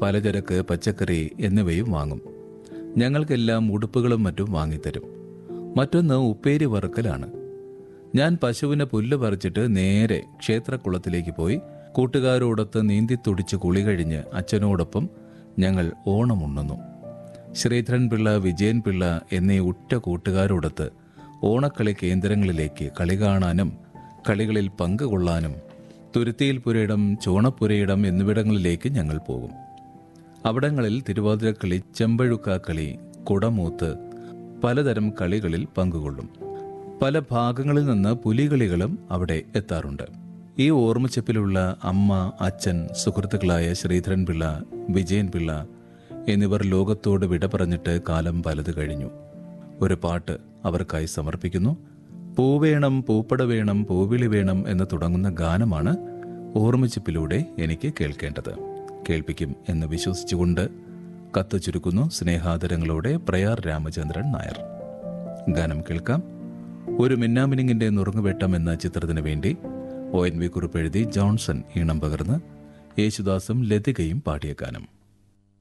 പലചരക്ക് പച്ചക്കറി എന്നിവയും വാങ്ങും ഞങ്ങൾക്കെല്ലാം ഉടുപ്പുകളും മറ്റും വാങ്ങിത്തരും മറ്റൊന്ന് ഉപ്പേരി വറുക്കലാണ് ഞാൻ പശുവിനെ പുല്ല് പറിച്ചിട്ട് നേരെ ക്ഷേത്രക്കുളത്തിലേക്ക് പോയി കൂട്ടുകാരോടൊത്ത് നീന്തി തുടിച്ച് കുളി കഴിഞ്ഞ് അച്ഛനോടൊപ്പം ഞങ്ങൾ ഓണമുണ്ണുന്നു ശ്രീധരൻ പിള്ള വിജയൻ പിള്ള എന്നീ ഉറ്റ കൂട്ടുകാരോടൊത്ത് ഓണക്കളി കേന്ദ്രങ്ങളിലേക്ക് കളി കാണാനും കളികളിൽ പങ്കുകൊള്ളാനും തുരുത്തിയിൽ പുരയിടം ചോണപ്പുരയിടം എന്നിവിടങ്ങളിലേക്ക് ഞങ്ങൾ പോകും അവിടങ്ങളിൽ തിരുവാതിരക്കളി ചെമ്പഴുക്കാക്കളി കുടമൂത്ത് പലതരം കളികളിൽ പങ്കുകൊള്ളും പല ഭാഗങ്ങളിൽ നിന്ന് പുലികളികളും അവിടെ എത്താറുണ്ട് ഈ ഓർമ്മച്ചപ്പിലുള്ള അമ്മ അച്ഛൻ സുഹൃത്തുക്കളായ ശ്രീധരൻ പിള്ള വിജയൻ പിള്ള എന്നിവർ ലോകത്തോട് വിട പറഞ്ഞിട്ട് കാലം പലത് കഴിഞ്ഞു ഒരു പാട്ട് അവർക്കായി സമർപ്പിക്കുന്നു പൂവേണം പൂപ്പട വേണം പൂവിളി വേണം എന്ന് തുടങ്ങുന്ന ഗാനമാണ് ഓർമ്മച്ചിപ്പിലൂടെ എനിക്ക് കേൾക്കേണ്ടത് കേൾപ്പിക്കും എന്ന് വിശ്വസിച്ചുകൊണ്ട് കത്ത് ചുരുക്കുന്നു സ്നേഹാദരങ്ങളോടെ പ്രയാർ രാമചന്ദ്രൻ നായർ ഗാനം കേൾക്കാം ഒരു മിന്നാമിനിങ്ങിന്റെ നുറുങ്ങുവെട്ടം എന്ന ചിത്രത്തിന് വേണ്ടി ഒ എൻ വി കുറിപ്പ് എഴുതി ജോൺസൺ ഈണം പകർന്ന് യേശുദാസും ലതികയും പാടിയ ഗാനം